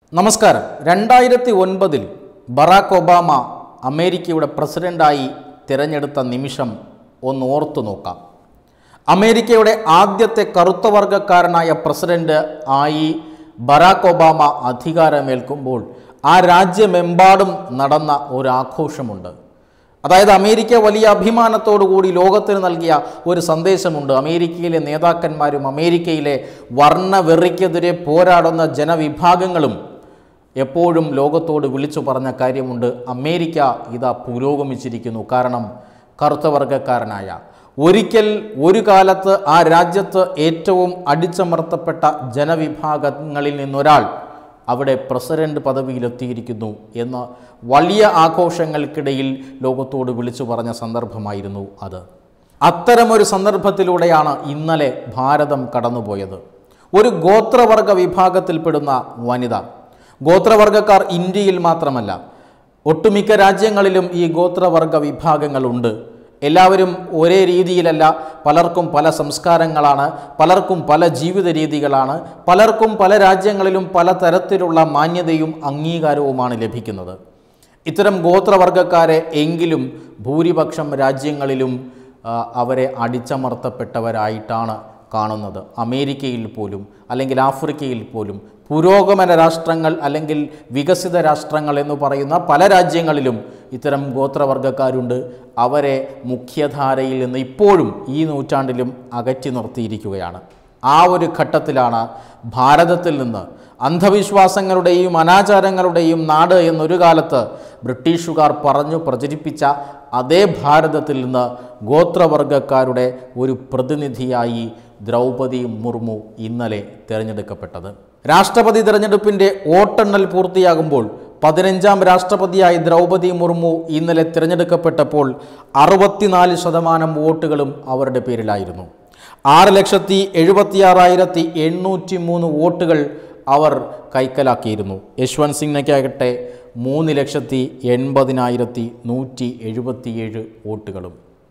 നമസ്കാരം രണ്ടായിരത്തി ഒൻപതിൽ ബറാക്ക് ഒബാമ അമേരിക്കയുടെ പ്രസിഡന്റായി തിരഞ്ഞെടുത്ത നിമിഷം ഒന്ന് ഓർത്തു നോക്കാം അമേരിക്കയുടെ ആദ്യത്തെ കറുത്ത വർഗക്കാരനായ പ്രസിഡന്റ് ആയി ബറാക്ക് ഒബാമ അധികാരമേൽക്കുമ്പോൾ ആ രാജ്യമെമ്പാടും നടന്ന ഒരു ആഘോഷമുണ്ട് അതായത് അമേരിക്ക വലിയ അഭിമാനത്തോടു കൂടി ലോകത്തിന് നൽകിയ ഒരു സന്ദേശമുണ്ട് അമേരിക്കയിലെ നേതാക്കന്മാരും അമേരിക്കയിലെ വർണ്ണവെറിക്കെതിരെ പോരാടുന്ന ജനവിഭാഗങ്ങളും എപ്പോഴും ലോകത്തോട് വിളിച്ചു പറഞ്ഞ കാര്യമുണ്ട് അമേരിക്ക ഇതാ പുരോഗമിച്ചിരിക്കുന്നു കാരണം കറുത്ത വർഗക്കാരനായ ഒരിക്കൽ ഒരു കാലത്ത് ആ രാജ്യത്ത് ഏറ്റവും അടിച്ചമർത്തപ്പെട്ട ജനവിഭാഗങ്ങളിൽ നിന്നൊരാൾ അവിടെ പ്രസിഡന്റ് പദവിയിലെത്തിയിരിക്കുന്നു എന്ന വലിയ ആഘോഷങ്ങൾക്കിടയിൽ ലോകത്തോട് വിളിച്ചു പറഞ്ഞ സന്ദർഭമായിരുന്നു അത് അത്തരമൊരു സന്ദർഭത്തിലൂടെയാണ് ഇന്നലെ ഭാരതം കടന്നുപോയത് ഒരു ഗോത്രവർഗ വിഭാഗത്തിൽപ്പെടുന്ന വനിത ഗോത്രവർഗക്കാർ ഇന്ത്യയിൽ മാത്രമല്ല ഒട്ടുമിക്ക രാജ്യങ്ങളിലും ഈ ഗോത്രവർഗ വിഭാഗങ്ങളുണ്ട് എല്ലാവരും ഒരേ രീതിയിലല്ല പലർക്കും പല സംസ്കാരങ്ങളാണ് പലർക്കും പല ജീവിത രീതികളാണ് പലർക്കും പല രാജ്യങ്ങളിലും പല തരത്തിലുള്ള മാന്യതയും അംഗീകാരവുമാണ് ലഭിക്കുന്നത് ഇത്തരം ഗോത്രവർഗക്കാരെ എങ്കിലും ഭൂരിപക്ഷം രാജ്യങ്ങളിലും ആ, അവരെ അടിച്ചമർത്തപ്പെട്ടവരായിട്ടാണ് കാണുന്നത് അമേരിക്കയിൽ പോലും അല്ലെങ്കിൽ ആഫ്രിക്കയിൽ പോലും പുരോഗമന രാഷ്ട്രങ്ങൾ അല്ലെങ്കിൽ വികസിത രാഷ്ട്രങ്ങൾ എന്ന് പറയുന്ന പല രാജ്യങ്ങളിലും ഇത്തരം ഗോത്രവർഗക്കാരുണ്ട് അവരെ മുഖ്യധാരയിൽ നിന്ന് ഇപ്പോഴും ഈ നൂറ്റാണ്ടിലും അകറ്റി നിർത്തിയിരിക്കുകയാണ് ആ ഒരു ഘട്ടത്തിലാണ് ഭാരതത്തിൽ നിന്ന് അന്ധവിശ്വാസങ്ങളുടെയും അനാചാരങ്ങളുടെയും നാട് എന്നൊരു കാലത്ത് ബ്രിട്ടീഷുകാർ പറഞ്ഞു പ്രചരിപ്പിച്ച അതേ ഭാരതത്തിൽ നിന്ന് ഗോത്രവർഗക്കാരുടെ ഒരു പ്രതിനിധിയായി ദ്രൗപദി മുർമു ഇന്നലെ തിരഞ്ഞെടുക്കപ്പെട്ടത് രാഷ്ട്രപതി തിരഞ്ഞെടുപ്പിൻ്റെ വോട്ടെണ്ണൽ പൂർത്തിയാകുമ്പോൾ പതിനഞ്ചാം രാഷ്ട്രപതിയായി ദ്രൗപദി മുർമു ഇന്നലെ തിരഞ്ഞെടുക്കപ്പെട്ടപ്പോൾ അറുപത്തിനാല് ശതമാനം വോട്ടുകളും അവരുടെ പേരിലായിരുന്നു ആറ് ലക്ഷത്തി എഴുപത്തിയാറായിരത്തി എണ്ണൂറ്റി മൂന്ന് വോട്ടുകൾ അവർ കൈക്കലാക്കിയിരുന്നു യശ്വന്ത് സിംഗയ്ക്കാകട്ടെ മൂന്ന് ലക്ഷത്തി എൺപതിനായിരത്തി നൂറ്റി എഴുപത്തിയേഴ് വോട്ടുകളും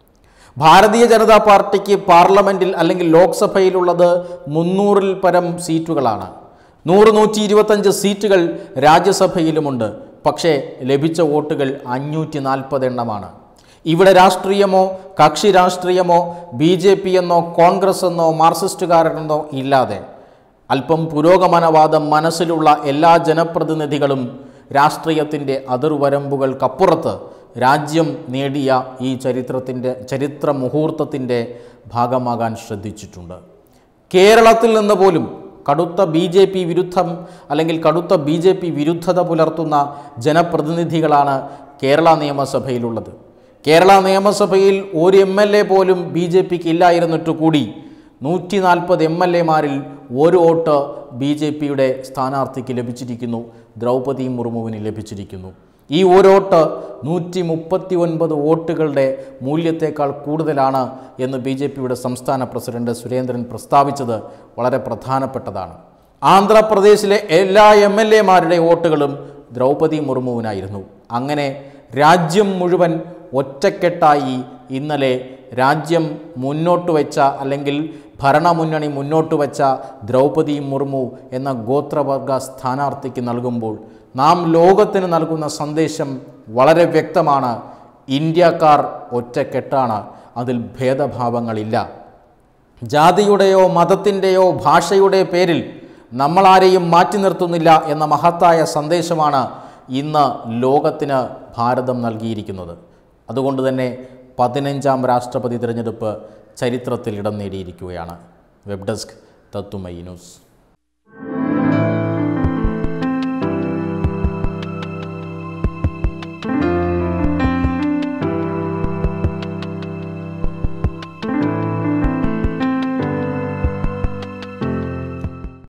ഭാരതീയ ജനതാ പാർട്ടിക്ക് പാർലമെൻറ്റിൽ അല്ലെങ്കിൽ ലോക്സഭയിലുള്ളത് മുന്നൂറിൽ പരം സീറ്റുകളാണ് നൂറ് നൂറ്റി ഇരുപത്തഞ്ച് സീറ്റുകൾ രാജ്യസഭയിലുമുണ്ട് പക്ഷേ ലഭിച്ച വോട്ടുകൾ അഞ്ഞൂറ്റി നാൽപ്പത് എണ്ണമാണ് ഇവിടെ രാഷ്ട്രീയമോ കക്ഷി രാഷ്ട്രീയമോ ബി ജെ പി എന്നോ കോൺഗ്രസ് എന്നോ മാർക്സിസ്റ്റുകാരെന്നോ ഇല്ലാതെ അല്പം പുരോഗമനവാദം മനസ്സിലുള്ള എല്ലാ ജനപ്രതിനിധികളും രാഷ്ട്രീയത്തിൻ്റെ അതിർവരമ്പുകൾക്കപ്പുറത്ത് രാജ്യം നേടിയ ഈ ചരിത്രത്തിൻ്റെ ചരിത്ര മുഹൂർത്തത്തിൻ്റെ ഭാഗമാകാൻ ശ്രദ്ധിച്ചിട്ടുണ്ട് കേരളത്തിൽ നിന്ന് പോലും കടുത്ത ബി ജെ പി വിരുദ്ധം അല്ലെങ്കിൽ കടുത്ത ബി ജെ പി വിരുദ്ധത പുലർത്തുന്ന ജനപ്രതിനിധികളാണ് കേരള നിയമസഭയിലുള്ളത് കേരള നിയമസഭയിൽ ഒരു എം എൽ എ പോലും ബി ജെ പിക്ക് ഇല്ലായിരുന്നിട്ട് കൂടി നൂറ്റി നാൽപ്പത് എം എൽ എമാരിൽ ഒരു വോട്ട് ബി ജെ പിയുടെ സ്ഥാനാർത്ഥിക്ക് ലഭിച്ചിരിക്കുന്നു ദ്രൗപദി മുർമുവിന് ലഭിച്ചിരിക്കുന്നു ഈ ഒരു വോട്ട് നൂറ്റി മുപ്പത്തി ഒൻപത് വോട്ടുകളുടെ മൂല്യത്തേക്കാൾ കൂടുതലാണ് എന്ന് ബി ജെ പിയുടെ സംസ്ഥാന പ്രസിഡന്റ് സുരേന്ദ്രൻ പ്രസ്താവിച്ചത് വളരെ പ്രധാനപ്പെട്ടതാണ് ആന്ധ്രാപ്രദേശിലെ എല്ലാ എം എൽ എമാരുടെ വോട്ടുകളും ദ്രൗപദി മുർമുവിനായിരുന്നു അങ്ങനെ രാജ്യം മുഴുവൻ ഒറ്റക്കെട്ടായി ഇന്നലെ രാജ്യം മുന്നോട്ട് വെച്ച അല്ലെങ്കിൽ ഭരണമുന്നണി മുന്നോട്ട് വെച്ച ദ്രൗപദി മുർമു എന്ന ഗോത്രവർഗ സ്ഥാനാർത്ഥിക്ക് നൽകുമ്പോൾ നാം ലോകത്തിന് നൽകുന്ന സന്ദേശം വളരെ വ്യക്തമാണ് ഇന്ത്യക്കാർ ഒറ്റക്കെട്ടാണ് അതിൽ ഭേദഭാവങ്ങളില്ല ജാതിയുടെയോ മതത്തിൻ്റെയോ ഭാഷയുടെ പേരിൽ നമ്മളാരെയും മാറ്റി നിർത്തുന്നില്ല എന്ന മഹത്തായ സന്ദേശമാണ് ഇന്ന് ലോകത്തിന് ഭാരതം നൽകിയിരിക്കുന്നത് അതുകൊണ്ട് തന്നെ പതിനഞ്ചാം രാഷ്ട്രപതി തിരഞ്ഞെടുപ്പ് ചരിത്രത്തിൽ ഇടം നേടിയിരിക്കുകയാണ് വെബ് ഡെസ്ക് തത്തുമൈ ന്യൂസ്